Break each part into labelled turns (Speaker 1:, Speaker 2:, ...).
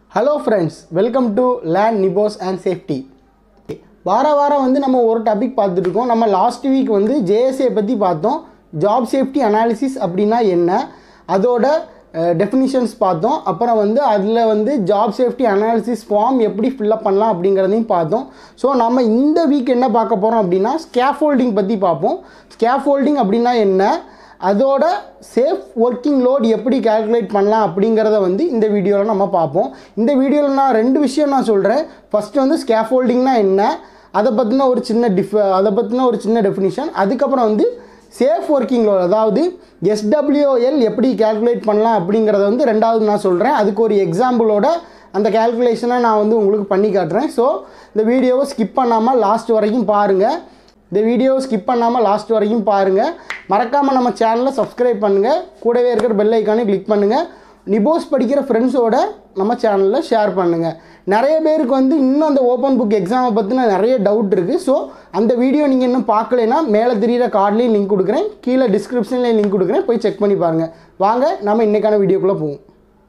Speaker 1: hello friends welcome to land நிபோஸ் and safety வார வாரம் வந்து நம்ம ஒரு டாபிக் பார்த்துட்டு இருக்கோம் நம்ம லாஸ்ட் வீக் வந்து ஜேஎஸ்ஏ பற்றி பார்த்தோம் ஜாப் சேஃப்டி அனாலிசிஸ் அப்படின்னா என்ன அதோட டெஃபினிஷன்ஸ் பார்த்தோம் அப்புறம் வந்து அதில் வந்து ஜாப் சேஃப்டி அனாலிசிஸ் ஃபார்ம் எப்படி ஃபில்லப் பண்ணலாம் அப்படிங்கிறதையும் பார்த்தோம் ஸோ நம்ம இந்த வீக் என்ன பார்க்க போகிறோம் அப்படின்னா ஸ்கேஃபோல்டிங் பற்றி பார்ப்போம் ஸ்கேஃபோல்டிங் அப்படின்னா என்ன அதோட சேஃப் ஒர்க்கிங் லோட் எப்படி கால்குலேட் பண்ணலாம் அப்படிங்கிறத வந்து இந்த வீடியோவில் நம்ம பார்ப்போம் இந்த வீடியோவில் நான் ரெண்டு விஷயம் நான் சொல்கிறேன் ஃபஸ்ட்டு வந்து ஸ்கேஃபோல்டிங்னா என்ன அதை பற்றின ஒரு சின்ன டிஃப் அதை பற்றின ஒரு சின்ன டெஃபினிஷன் அதுக்கப்புறம் வந்து சேஃப் ஒர்க்கிங் லோட் அதாவது எஸ்டபிள்யூஎல் எப்படி கால்குலேட் பண்ணலாம் அப்படிங்கிறத வந்து ரெண்டாவது நான் சொல்கிறேன் அதுக்கு ஒரு எக்ஸாம்பிளோட அந்த கால்குலேஷனை நான் வந்து உங்களுக்கு பண்ணி காட்டுறேன் ஸோ இந்த வீடியோவை ஸ்கிப் பண்ணாமல் லாஸ்ட் வரைக்கும் பாருங்கள் இந்த வீடியோவை ஸ்கிப் பண்ணாமல் லாஸ்ட் வரைக்கும் பாருங்கள் மறக்காமல் நம்ம சேனலை சப்ஸ்கிரைப் பண்ணுங்கள் கூடவே இருக்கிற பெல் ஐக்கானே கிளிக் பண்ணுங்கள் நிபோஸ் படிக்கிற ஃப்ரெண்ட்ஸோட நம்ம சேனலில் ஷேர் பண்ணுங்கள் நிறைய பேருக்கு வந்து இன்னும் அந்த ஓப்பன் புக் எக்ஸாமை பற்றின நிறைய டவுட் இருக்குது ஸோ அந்த வீடியோ நீங்கள் இன்னும் பார்க்கலைன்னா மேலே தெரியிற கார்ட்லேயும் லிங்க் கொடுக்குறேன் கீழே டிஸ்கிரிப்ஷன்லேயும் லிங்க் கொடுக்குறேன் போய் செக் பண்ணி பாருங்கள் வாங்க நம்ம இன்றைக்கான வீடியோக்குள்ளே போவோம்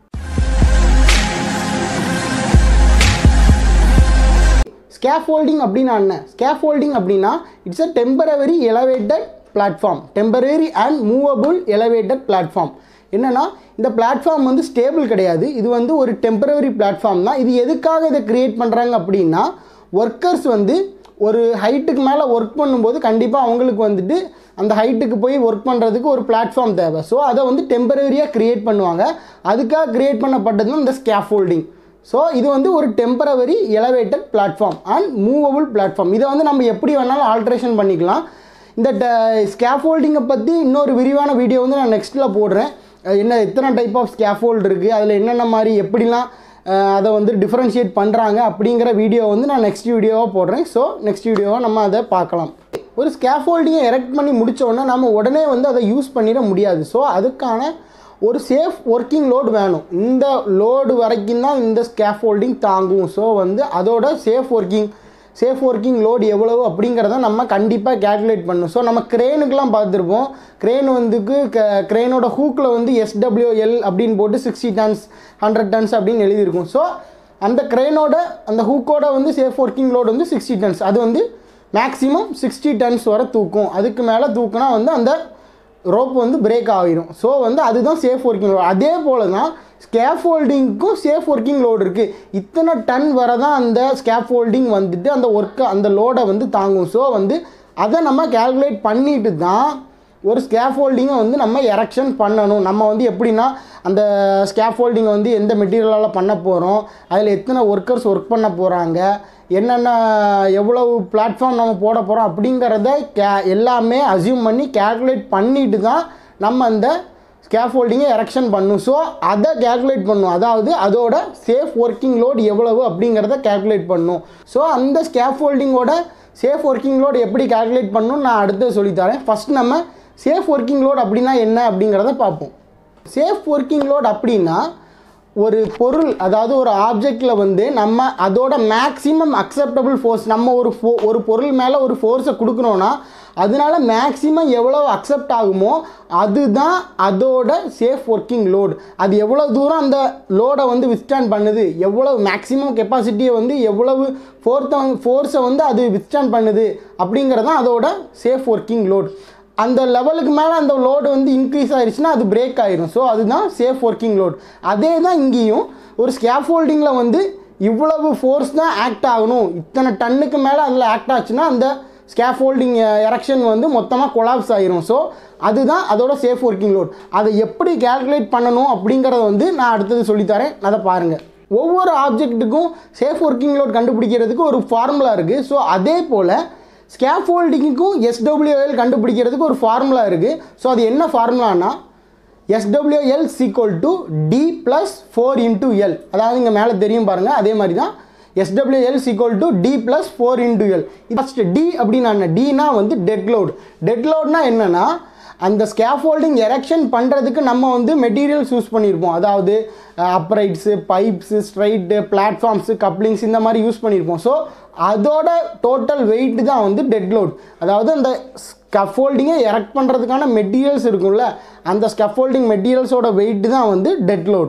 Speaker 1: ஸ்கேஃபோல்டிங் அப்படின்னா என்ன ஸ்கேஃபோல்டிங் அப்படின்னா it's a temporary elevated platform temporary and movable elevated platform என்னென்னா இந்த பிளாட்ஃபார்ம் வந்து ஸ்டேபிள் கிடையாது இது வந்து ஒரு டெம்பரவரி பிளாட்ஃபார்ம் தான் இது எதுக்காக இதை க்ரியேட் பண்ணுறாங்க அப்படின்னா ஒர்க்கர்ஸ் வந்து ஒரு ஹைட்டுக்கு மேலே ஒர்க் பண்ணும்போது கண்டிப்பாக அவங்களுக்கு வந்துட்டு அந்த ஹைட்டுக்கு போய் ஒர்க் பண்ணுறதுக்கு ஒரு பிளாட்ஃபார்ம் தேவை ஸோ அதை வந்து டெம்பரரியாக க்ரியேட் பண்ணுவாங்க அதுக்காக க்ரியேட் பண்ணப்பட்டது இந்த ஸ்கேஃபோல்டிங் ஸோ இது வந்து ஒரு temporary elevated platform and movable platform இதை வந்து நம்ம எப்படி வேணாலும் ஆல்ட்ரேஷன் பண்ணிக்கலாம் இந்த ஸ்கேஃபோல்டிங்கை பற்றி இன்னொரு விரிவான வீடியோ வந்து நான் நெக்ஸ்ட்டில் போடுறேன் என்ன எத்தனை டைப் ஆஃப் ஸ்கேஃபோல்டு இருக்குது அதில் என்னென்ன மாதிரி எப்படிலாம் அதை வந்து டிஃப்ரென்ஷியேட் பண்ணுறாங்க அப்படிங்கிற வீடியோ வந்து நான் நெக்ஸ்ட் வீடியோவாக போடுறேன் ஸோ நெக்ஸ்ட் வீடியோவாக நம்ம அதை பார்க்கலாம் ஒரு ஸ்கேஃபோல்டிங்கை எரெக்ட் பண்ணி முடித்தோடனே நம்ம உடனே வந்து அதை யூஸ் பண்ணிட முடியாது ஸோ அதுக்கான ஒரு சேஃப் ஒர்க்கிங் லோடு வேணும் இந்த லோடு வரைக்கும் தான் இந்த ஸ்கேஃபோல்டிங் தாங்கும் ஸோ வந்து அதோட safe working safe working load எவ்வளவு அப்படிங்கிறத நம்ம கண்டிப்பாக கேல்குலேட் பண்ணணும் ஸோ நம்ம க்ரேனுக்கெலாம் பார்த்துருப்போம் க்ரேன் வந்துக்கு க க்ரேனோட ஹூக்கில் வந்து எஸ்டபிள்யூஎல் அப்படின்னு போட்டு சிக்ஸ்டி டன்ஸ் ஹண்ட்ரட் டன்ஸ் அப்படின்னு எழுதியிருக்கும் ஸோ அந்த க்ரேனோட அந்த ஹூக்கோட வந்து சேஃப் ஒர்க்கிங் லோடு வந்து சிக்ஸ்டி டன்ஸ் அது வந்து மேக்ஸிமம் சிக்ஸ்டி டன்ஸ் வரை தூக்கும் அதுக்கு மேலே தூக்குனா வந்து அந்த ரோப் வந்து பிரேக் ஆகிடும் ஸோ வந்து அதுதான் சேஃப் ஒர்க்கிங் லோடு அதே போல் தான் ஸ்கேஃபோல்டிங்க்கும் சேஃப் ஒர்க்கிங் லோடு இருக்குது இத்தனை டன் வரை தான் அந்த ஸ்கேஃபோல்டிங் வந்துட்டு அந்த ஒர்க்கை அந்த லோடை வந்து தாங்கும் ஸோ வந்து அதை நம்ம கேல்குலேட் பண்ணிட்டு தான் ஒரு ஸ்கேஃபோல்டிங்கை வந்து நம்ம எரெக்ஷன் பண்ணணும் நம்ம வந்து எப்படின்னா அந்த ஸ்கேஃபோல்டிங்கை வந்து எந்த மெட்டீரியலால் பண்ண போகிறோம் அதில் எத்தனை ஒர்க்கர்ஸ் ஒர்க் பண்ண போகிறாங்க என்னென்ன எவ்வளவு பிளாட்ஃபார்ம் நம்ம போட போகிறோம் அப்படிங்கிறத கே எல்லாமே அசியூம் பண்ணி கேல்குலேட் பண்ணிட்டு தான் நம்ம அந்த ஸ்கேஃபோல்டிங்கை எரெக்ஷன் பண்ணும் ஸோ அதை கேல்குலேட் பண்ணும் அதாவது அதோட சேஃப் ஒர்க்கிங் லோடு எவ்வளவு அப்படிங்கிறத கேல்குலேட் பண்ணும் ஸோ அந்த ஸ்கேஃபோல்டிங்கோட சேஃப் ஒர்க்கிங் லோடு எப்படி கேல்குலேட் பண்ணணும் நான் அடுத்து சொல்லித்தரேன் ஃபஸ்ட் நம்ம சேஃப் ஒர்க்கிங் லோட் அப்படின்னா என்ன அப்படிங்கிறத பார்ப்போம் சேஃப் ஒர்க்கிங் லோட் அப்படின்னா ஒரு பொருள் அதாவது ஒரு ஆப்ஜெக்டில் வந்து நம்ம அதோட மேக்ஸிமம் அக்செப்டபுள் ஃபோர்ஸ் நம்ம ஒரு ஃபோ ஒரு பொருள் மேலே ஒரு ஃபோர்ஸை கொடுக்குறோன்னா அதனால மேக்ஸிமம் எவ்வளோ அக்செப்ட் ஆகுமோ அதுதான் அதோட சேஃப் ஒர்க்கிங் லோடு அது எவ்வளோ தூரம் அந்த லோடை வந்து விஸ்டாண்ட் பண்ணுது எவ்வளோ மேக்ஸிமம் கெப்பாசிட்டியை வந்து எவ்வளவு ஃபோர்த்தை ஃபோர்ஸை வந்து அது விஸ்டாண்ட் பண்ணுது அப்படிங்கிறதான் அதோட சேஃப் ஒர்க்கிங் லோடு அந்த லெவலுக்கு மேலே அந்த லோடு வந்து இன்க்ரீஸ் ஆயிடுச்சுன்னா அது பிரேக் ஆயிரும் ஸோ அதுதான் சேஃப் ஒர்க்கிங் லோட் அதே தான் இங்கேயும் ஒரு ஸ்கேஃபோல்டிங்கில் வந்து இவ்வளவு ஃபோர்ஸ் தான் ஆக்ட் ஆகணும் இத்தனை டன்னுக்கு மேலே அதில் ஆக்ட் ஆச்சுன்னா அந்த ஸ்கேஃபோல்டிங் எரெக்ஷன் வந்து மொத்தமாக கொலாப்ஸ் ஆயிரும் ஸோ அதுதான் அதோட சேஃப் ஒர்க்கிங் லோட் அதை எப்படி கேல்குலேட் பண்ணணும் அப்படிங்கிறத வந்து நான் அடுத்தது சொல்லித்தரேன் அதை பாருங்கள் ஒவ்வொரு ஆப்ஜெக்ட்டுக்கும் சேஃப் ஒர்க்கிங் லோட் கண்டுபிடிக்கிறதுக்கு ஒரு ஃபார்முலா இருக்குது ஸோ அதே போல் ஸ்கேஃபோல்டிங்க்கும் எஸ்டபிள்யூஎல் கண்டுபிடிக்கிறதுக்கு ஒரு ஃபார்முலா இருக்குது ஸோ அது என்ன ஃபார்முலானா SWL equal to T plus four into L அதாவது இங்கே மேலே தெரியும் பாருங்கள் அதே மாதிரி தான் SWL equal to T plus four into L first T அப்படின்னா என்ன டினா வந்து டெட் லோட் டெட் லோட்னா என்னென்னா அந்த ஸ்கேஃபோல்டிங் எரெக்ஷன் பண்ணுறதுக்கு நம்ம வந்து மெட்டீரியல்ஸ் யூஸ் பண்ணியிருப்போம் அதாவது uprights pipes straight platforms couplings இந்த மாதிரி யூஸ் பண்ணியிருப்போம் ஸோ அதோட டோட்டல் வெயிட் தான் வந்து டெட் லோட் அதாவது அந்த ஸ்கஃபோல்டிங்கை எரெக்ட் பண்ணுறதுக்கான மெட்டீரியல்ஸ் இருக்கும்ல அந்த ஸ்கஃபோல்டிங் மெட்டீரியல்ஸோட வெயிட் தான் வந்து டெட் லோடு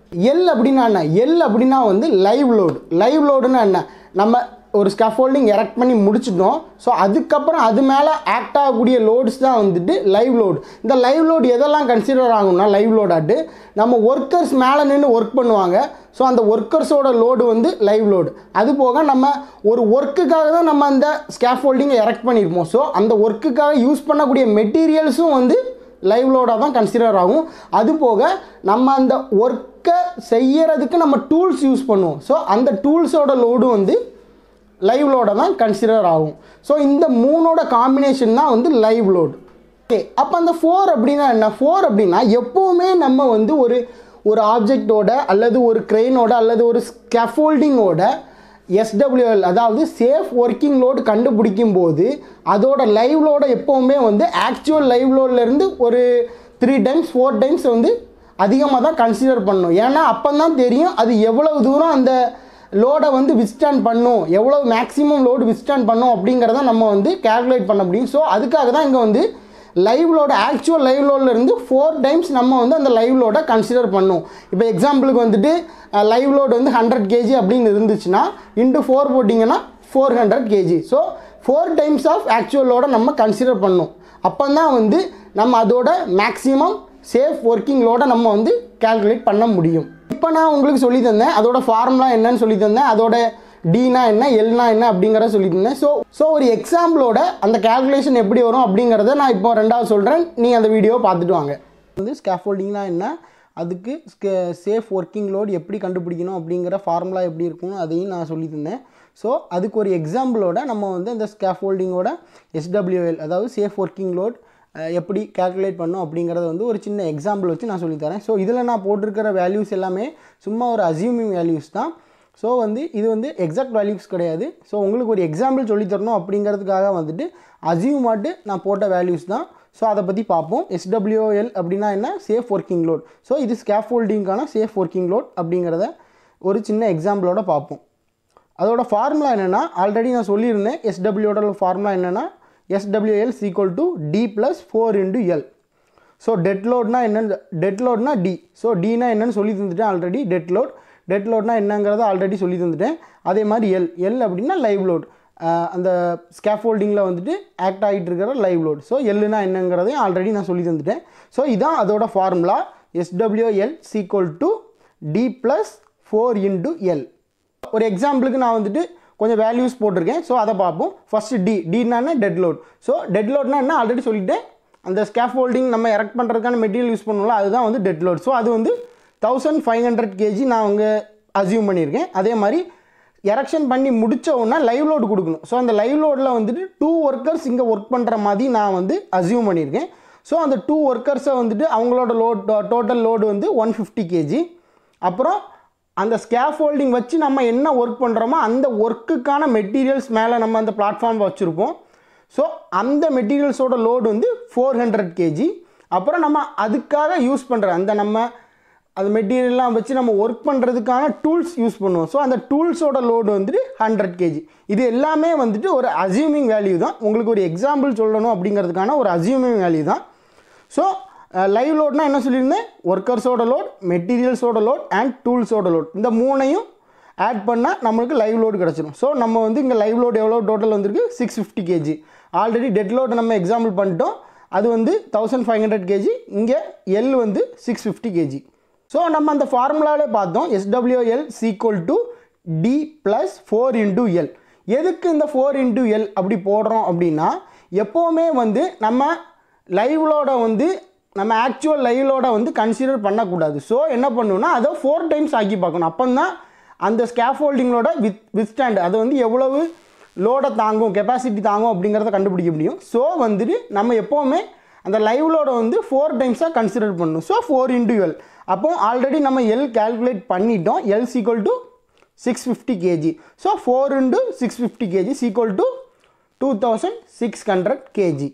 Speaker 1: எல் அப்படின்னா என்ன எல் அப்படின்னா வந்து லைவ் லோடு லைவ் லோடுன்னா என்ன நம்ம ஒரு ஸ்கஃபோல்டிங் எரெக்ட் பண்ணி முடிச்சிட்டோம் ஸோ அதுக்கப்புறம் அது மேலே ஆக்ட் ஆகக்கூடிய லோட்ஸ் தான் வந்துட்டு லைவ் லோடு இந்த லைவ் லோடு எதெல்லாம் கன்சிடர் ஆகும்னா லைவ் லோடாட்டு நம்ம ஒர்க்கர்ஸ் மேலே நின்று ஒர்க் பண்ணுவாங்க ஸோ அந்த ஒர்க்கர்ஸோட லோடு வந்து லைவ் லோடு அது போக நம்ம ஒரு ஒர்க்குக்காக தான் நம்ம அந்த ஸ்கேஃபோல்டிங்கை எரெக்ட் பண்ணியிருப்போம் ஸோ அந்த ஒர்க்குக்காக யூஸ் பண்ணக்கூடிய மெட்டீரியல்ஸும் வந்து லைவ் லோடாக தான் கன்சிடர் ஆகும் அது போக நம்ம அந்த ஒர்க்கை செய்யறதுக்கு நம்ம டூல்ஸ் யூஸ் பண்ணுவோம் ஸோ அந்த டூல்ஸோட லோடு வந்து லைவ் லோட தான் கன்சிடர் ஆகும் ஸோ இந்த மூணோட காம்பினேஷன் தான் வந்து லைவ் லோடு ஓகே அப்போ அந்த ஃபோர் அப்படின்னா என்ன ஃபோர் அப்படின்னா எப்போவுமே நம்ம வந்து ஒரு ஒரு ஆப்ஜெக்டோட அல்லது ஒரு க்ரெயினோட அல்லது ஒரு ஸ்கேஃபோல்டிங்கோட எஸ்டபிள்யூஎல் அதாவது சேஃப் ஒர்க்கிங் லோடு கண்டுபிடிக்கும் போது அதோட லைவ் லோட எப்போவுமே வந்து ஆக்சுவல் லைவ் லோட்லேருந்து ஒரு த்ரீ டைம்ஸ் ஃபோர் டைம்ஸ் வந்து அதிகமாக தான் கன்சிடர் பண்ணணும் ஏன்னா அப்போ தான் தெரியும் அது எவ்வளவு தூரம் அந்த லோடை வந்து விஸ்டாண்ட் பண்ணும் எவ்வளோ மேக்ஸிமம் லோடு விஸ்டாண்ட் பண்ணும் அப்படிங்கிறத நம்ம வந்து கேல்குலேட் பண்ண முடியும் ஸோ அதுக்காக தான் இங்கே வந்து லைவ் லோட ஆக்சுவல் லைவ் லோட்லேருந்து ஃபோர் டைம்ஸ் நம்ம வந்து அந்த லைவ் லோடை கன்சிடர் பண்ணும் இப்போ எக்ஸாம்பிளுக்கு வந்துட்டு லைவ் லோடு வந்து ஹண்ட்ரட் கேஜி அப்படின்னு இருந்துச்சுன்னா இன்ட்டு ஃபோர் போட்டிங்கன்னா four hundred KG so four times of actual லோடை நம்ம கன்சிடர் பண்ணும் அப்போ தான் வந்து நம்ம அதோட மேக்ஸிமம் சேஃப் ஒர்க்கிங் லோடை நம்ம வந்து கால்குலேட் பண்ண முடியும் இப்போ நான் உங்களுக்கு சொல்லி தந்தேன் அதோட ஃபார்முலா என்னன்னு சொல்லி தந்தேன் அதோட டினா என்ன எல்னா என்ன அப்படிங்கிறத சொல்லி தந்தேன் ஸோ ஸோ ஒரு எக்ஸாம்பிளோட அந்த கால்குலேஷன் எப்படி வரும் அப்படிங்கிறத நான் இப்போ ரெண்டாவது சொல்கிறேன் நீங்கள் அந்த வீடியோ பார்த்துட்டு வாங்க வந்து ஸ்கேஃபோல்டிங்னா என்ன அதுக்கு சேஃப் ஒர்க்கிங் லோட் எப்படி கண்டுபிடிக்கணும் அப்படிங்கிற ஃபார்முலா எப்படி இருக்கும் அதையும் நான் சொல்லி தந்தேன் ஸோ அதுக்கு ஒரு எக்ஸாம்பிளோட நம்ம வந்து அந்த ஸ்கேஃபோல்டிங்கோட எஸ்டபிள்யூஎல் அதாவது சேஃப் ஒர்க்கிங் லோட் எப்படி கால்குலேட் பண்ணும் அப்படிங்கிறத வந்து ஒரு சின்ன எக்ஸாம்பிள் வச்சு நான் சொல்லித்தரேன் ஸோ இதில் நான் போட்டிருக்கிற வேல்யூஸ் எல்லாமே சும்மா ஒரு அசியூமிங் வேல்யூஸ் தான் ஸோ வந்து இது வந்து எக்ஸாக்ட் வேல்யூஸ் கிடையாது ஸோ உங்களுக்கு ஒரு எக்ஸாம்பிள் சொல்லித்தரணும் அப்படிங்கிறதுக்காக வந்துட்டு அசியூமாட்டு நான் போட்ட வேல்யூஸ் தான் ஸோ அதை பற்றி பார்ப்போம் எஸ்டபிள்யூஎல் அப்படின்னா என்ன சேஃப் ஒர்க்கிங் லோட் ஸோ இது ஸ்கேஃபோல்டிங்கான சேஃப் ஒர்க்கிங் லோட் அப்படிங்கிறத ஒரு சின்ன எக்ஸாம்பிளோட பார்ப்போம் அதோட ஃபார்முலா என்னென்னா ஆல்ரெடி நான் சொல்லியிருந்தேன் எஸ்டபிள்யூட ஃபார்முலா என்னென்னா SWL equal to T plus four into L so dead லோட்னா என்னன்னு டெட் லோட்னா டி ஸோ டினா என்னன்னு சொல்லி தந்துட்டேன் ஆல்ரெடி டெட் லோட் டெட் லோட்னா என்னங்கிறத ஆல்ரெடி சொல்லி தந்துட்டேன் அதே மாதிரி எல் எல் அப்படின்னா லைவ் லோட் அந்த ஸ்கேஃபோல்டிங்கில் வந்துட்டு ஆக்ட் ஆகிட்டு இருக்கிற லைவ் லோட் ஸோ எல்லுனா என்னங்கிறதையும் ஆல்ரெடி நான் சொல்லி தந்துட்டேன் ஸோ இதான் அதோட formula SWL equal to T plus four into L ஒரு எக்ஸாம்பிளுக்கு நான் வந்துட்டு கொஞ்சம் வேல்யூஸ் போட்டிருக்கேன் ஸோ அதை பார்ப்போம் ஃபஸ்ட்டு டி டின்னா டெட் லோட் ஸோ டெட் லோட்னா என்ன ஆல்ரெடி சொல்லிட்டேன் அந்த ஸ்கேஃபோல்டிங் நம்ம எரெக்ட் பண்ணுறதுக்கான மெட்டீரியல் யூஸ் பண்ணுவோம்ல அதுதான் வந்து டெட் லோட் ஸோ அது வந்து தௌசண்ட் ஃபைவ் ஹண்ட்ரட் கேஜி நான் அங்கே அசியூம் பண்ணியிருக்கேன் அதே மாதிரி எரெக்ஷன் பண்ணி முடிச்ச உடனே லைவ் லோடு கொடுக்கணும் ஸோ அந்த லைவ் லோடில் வந்துட்டு டூ ஒர்க்கர்ஸ் இங்கே ஒர்க் பண்ணுற மாதிரி நான் வந்து அசியூம் பண்ணியிருக்கேன் ஸோ அந்த டூ ஒர்க்கர்ஸை வந்துட்டு அவங்களோட லோட் டோட்டல் லோடு வந்து ஒன் ஃபிஃப்டி கேஜி அப்புறம் அந்த ஸ்கேஃபோல்டிங் வச்சு நம்ம என்ன ஒர்க் பண்ணுறோமோ அந்த ஒர்க்குக்கான மெட்டீரியல்ஸ் மேலே நம்ம அந்த பிளாட்ஃபார்ம் வச்சுருப்போம் ஸோ அந்த மெட்டீரியல்ஸோட லோடு வந்து ஃபோர் ஹண்ட்ரட் கேஜி அப்புறம் நம்ம அதுக்காக யூஸ் பண்ணுற அந்த நம்ம அந்த மெட்டீரியல்லாம் வச்சு நம்ம ஒர்க் பண்ணுறதுக்கான டூல்ஸ் யூஸ் பண்ணுவோம் ஸோ அந்த டூல்ஸோட லோடு வந்துட்டு ஹண்ட்ரட் கேஜி இது எல்லாமே வந்துட்டு ஒரு அசியூமிங் வேல்யூ தான் உங்களுக்கு ஒரு எக்ஸாம்பிள் சொல்லணும் அப்படிங்கிறதுக்கான ஒரு அசியூமிங் வேல்யூ தான் ஸோ லைவ் லோட்னா என்ன சொல்லியிருந்தேன் ஒர்க்கர்ஸோட லோட் மெட்டீரியல்ஸோட லோட் அண்ட் டூல்ஸோட லோட் இந்த மூணையும் ஆட் பண்ணால் நம்மளுக்கு லைவ் லோடு கிடச்சிடும் ஸோ நம்ம வந்து இங்கே லைவ் லோடு எவ்வளோ டோட்டல் வந்திருக்கு six fifty KG already dead load நம்ம எக்ஸாம்பிள் பண்ணிட்டோம் அது வந்து தௌசண்ட் ஃபைவ் ஹண்ட்ரட் கேஜி இங்கே எல் வந்து சிக்ஸ் ஃபிஃப்டி கேஜி ஸோ நம்ம அந்த ஃபார்முலாவிலே பார்த்தோம் SWL equal to T plus four into L எதுக்கு இந்த ஃபோர் இன்டூ எல் அப்படி போடுறோம் அப்படின்னா எப்போவுமே வந்து நம்ம லைவ்லோட வந்து நம்ம ஆக்சுவல் லைவ்லோட வந்து கன்சிடர் பண்ணக்கூடாது ஸோ என்ன பண்ணணும்னா அதை ஃபோர் டைம்ஸ் ஆக்கி பார்க்கணும் அப்போ தான் அந்த ஸ்கேஃபோல்டிங்களோட வித் வித்ஸ்டாண்ட் அது வந்து எவ்வளவு லோடை தாங்கும் கெப்பாசிட்டி தாங்கும் அப்படிங்கிறத கண்டுபிடிக்க முடியும் ஸோ வந்துட்டு நம்ம எப்போவுமே அந்த லைவ் லோடை வந்து ஃபோர் டைம்ஸாக கன்சிடர் பண்ணணும் ஸோ ஃபோர் இன்டு எல் அப்போ ஆல்ரெடி நம்ம எல் கால்குலேட் பண்ணிட்டோம் L equal to six fifty KG so four into six fifty KG equal to two thousand six hundred KG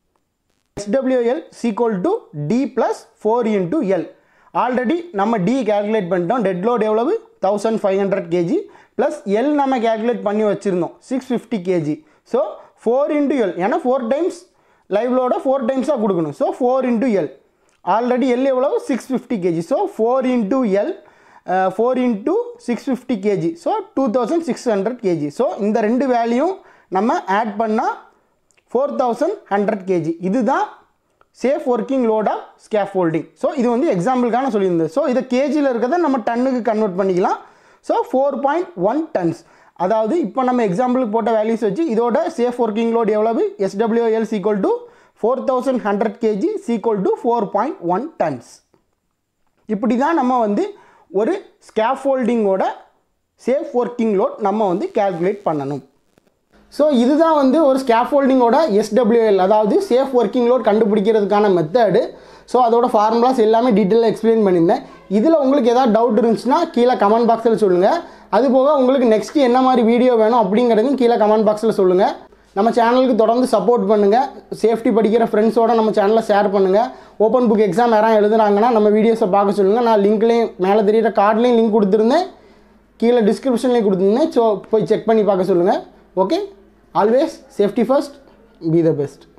Speaker 1: SWL equal to T plus four into L already நம்ம T calculate பண்ணிட்டோம் dead load எவ்வளவு thousand five hundred KG plus L நம்ம calculate பண்ணி வச்சுருந்தோம் six fifty KG so four into L ஏன்னா four times live லோட four டைம்ஸாக கொடுக்கணும் so four into L already L எவ்வளவு six fifty KG so four into L four into six fifty KG so two thousand six hundred KG so இந்த ரெண்டு value நம்ம add பண்ணால் four thousand hundred KG இதுதான் safe working load of scaffolding so இது வந்து எக்ஸாம்பிளுக்கான சொல்லியிருந்தது ஸோ இதை கேஜியில் இருக்கிறத நம்ம டன்னுக்கு கன்வெர்ட் பண்ணிக்கலாம் so four point one tons அதாவது இப்போ நம்ம எக்ஸாம்பிளுக்கு போட்ட வேல்யூஸ் வச்சு இதோட சேஃப் ஒர்க்கிங் லோட் எவ்வளவு SWL equal to four thousand hundred KG equal to four point one tons இப்படி தான் நம்ம வந்து ஒரு ஸ்கேஃபோல்டிங்கோட சேஃப் ஒர்க்கிங் லோட் நம்ம வந்து கால்குலேட் பண்ணணும் ஸோ இதுதான் வந்து ஒரு ஸ்கேஃபோல்டிங்கோட எஸ்டபிள்யூஎல் அதாவது சேஃப் ஒர்க்கிங் லோட் கண்டுபிடிக்கிறதுக்கான மெத்தடு ஸோ அதோட ஃபார்முலாஸ் எல்லாமே டீட்டெயிலாக எக்ஸ்பிளைன் பண்ணியிருந்தேன் இதில் உங்களுக்கு ஏதாவது டவுட் இருந்துச்சுன்னா கீழே கமெண்ட் பாக்ஸில் சொல்லுங்கள் அது போக உங்களுக்கு நெக்ஸ்ட் என்ன மாதிரி வீடியோ வேணும் அப்படிங்கிறதையும் கீழே கமெண்ட் பாக்ஸில் சொல்லுங்கள் நம்ம சேனலுக்கு தொடர்ந்து சப்போர்ட் பண்ணுங்கள் சேஃப்டி படிக்கிற ஃப்ரெண்ட்ஸோட நம்ம சேனலை ஷேர் பண்ணுங்கள் ஓப்பன் புக் எக்ஸாம் யாராவது எழுதுனாங்கன்னா நம்ம வீடியோஸை பார்க்க சொல்லுங்கள் நான் லிங்க்லேயும் மேலே தெரியிற கார்ட்லேயும் லிங்க் கொடுத்துருந்தேன் கீழே டிஸ்கிரிப்ஷன்லேயும் கொடுத்துருந்தேன் ஸோ போய் செக் பண்ணி பார்க்க சொல்லுங்கள் okay always safety first be the best